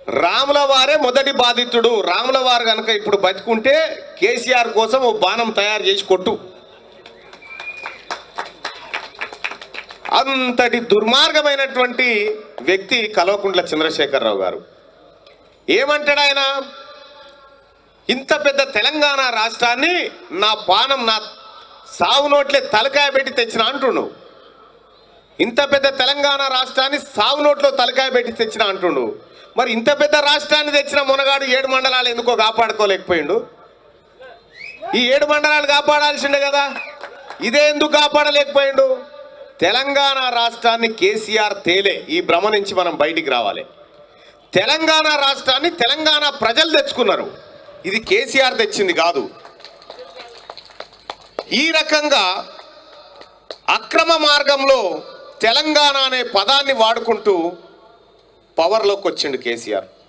రాముల వారే మొదటి బాధితుడు రాముల వారు కనుక ఇప్పుడు బతుకుంటే కేసీఆర్ కోసం ఓ బాణం తయారు చేసి కొట్టు అంతటి దుర్మార్గమైనటువంటి వ్యక్తి కల్వకుంట్ల చంద్రశేఖరరావు గారు ఏమంటాడు ఆయన ఇంత పెద్ద తెలంగాణ రాష్ట్రాన్ని నా పానం నా సావు నోట్లే తలకాయ పెట్టి తెచ్చిన అంటుండు ఇంత పెద్ద తెలంగాణ రాష్ట్రాన్ని సావు నోట్లో తలకాయ పెట్టి తెచ్చిన అంటుండు మరి ఇంత పెద్ద రాష్ట్రాన్ని తెచ్చిన మునగాడు ఏడు మండలాలు ఎందుకో కాపాడుకోలేకపోయిండు ఈ ఏడు మండలాలు కాపాడాల్సిండే కదా ఇదే ఎందుకు కాపాడలేకపోయిండు తెలంగాణ రాష్ట్రాన్ని కేసీఆర్ తేలే ఈ భ్రమ నుంచి మనం బయటికి రావాలి తెలంగాణ రాష్ట్రాన్ని తెలంగాణ ప్రజలు తెచ్చుకున్నారు ఇది కేసీఆర్ తెచ్చింది కాదు ఈ రకంగా అక్రమ మార్గంలో తెలంగాణ అనే పదాన్ని వాడుకుంటూ పవర్లోకి వచ్చిండు కేసీఆర్